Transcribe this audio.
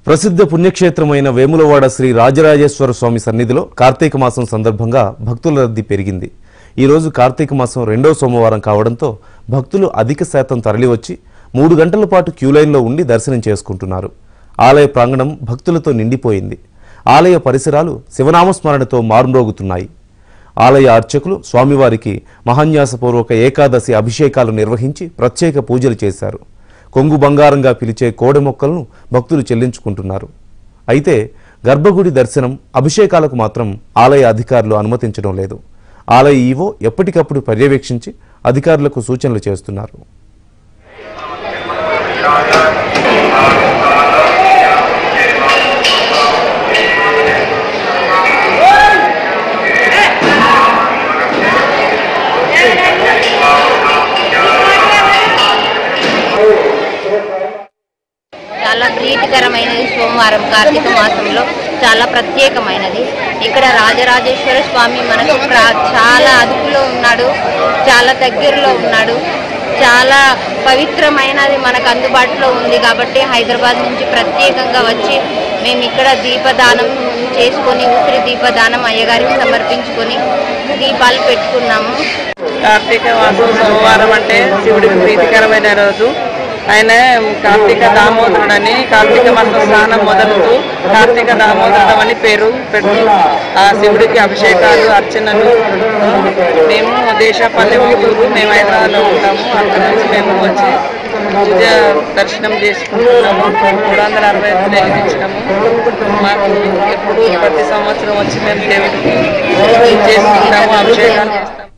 ప్రసిద్ధ పుణ్యక్షేత్రమైన వేములవాడ శ్రీ రాజరాజేశ్వర స్వామి సన్నిధిలో కార్తీక మాసం సందర్భంగా భక్తుల రద్దీ పెరిగింది ఈరోజు కార్తీక మాసం రెండో సోమవారం కావడంతో భక్తులు అధిక శాతం తరలివచ్చి మూడు గంటల పాటు క్యూలైన్లో ఉండి దర్శనం చేసుకుంటున్నారు ఆలయ ప్రాంగణం భక్తులతో నిండిపోయింది ఆలయ పరిసరాలు శివనామస్మరణతో మారుమ్రోగుతున్నాయి ఆలయ అర్చకులు స్వామివారికి మహాన్యాసపూర్వక ఏకాదశి అభిషేకాలు నిర్వహించి ప్రత్యేక పూజలు చేశారు కొంగు బంగారంగా పిలిచే కోడె మొక్కలను భక్తులు చెల్లించుకుంటున్నారు అయితే గర్భగుడి దర్శనం అభిషేకాలకు మాత్రం ఆలయ అధికారులు అనుమతించడం లేదు ఆలయ ఈవో ఎప్పటికప్పుడు పర్యవేక్షించి అధికారులకు సూచనలు చేస్తున్నారు చాలా ప్రీతికరమైనది సోమవారం కార్తీక మాసంలో చాలా ప్రత్యేకమైనది ఇక్కడ రాజరాజేశ్వర స్వామి మనకు ప్రా- చాలా అదుపులో ఉన్నాడు చాలా దగ్గరలో ఉన్నాడు చాలా పవిత్రమైనది మనకు అందుబాటులో ఉంది కాబట్టి హైదరాబాద్ నుంచి ప్రత్యేకంగా వచ్చి మేము ఇక్కడ దీపదానం చేసుకొని ఉసిరి దీపదానం అయ్యగారికి సమర్పించుకొని దీపాలు పెట్టుకున్నాము కార్తీక మాసం సోమవారం అంటే శివుడికి ప్రీతికరమైన రోజు ఆయన కార్తీక దామోదరుడని కార్తీక మాసం స్నానం మొదలుతూ కార్తీక దామోదరుడు అని పేరు పెట్టు ఆ శివుడికి అభిషేకాలు అర్చనలు మేము దేశపల్లి ఊరు మేము హైదరాబాద్లో ఉంటాము అక్కడ నుంచి మేము వచ్చి పూజ దర్శనం చేసుకుంటున్నాము మూడు వందల అరవై ఐదు నిర్మించినాము మాకు ఎప్పుడు ప్రతి సంవత్సరం వచ్చి మేము దేవుడికి చేసుకుంటాము అభిషేకాలు చేస్తాము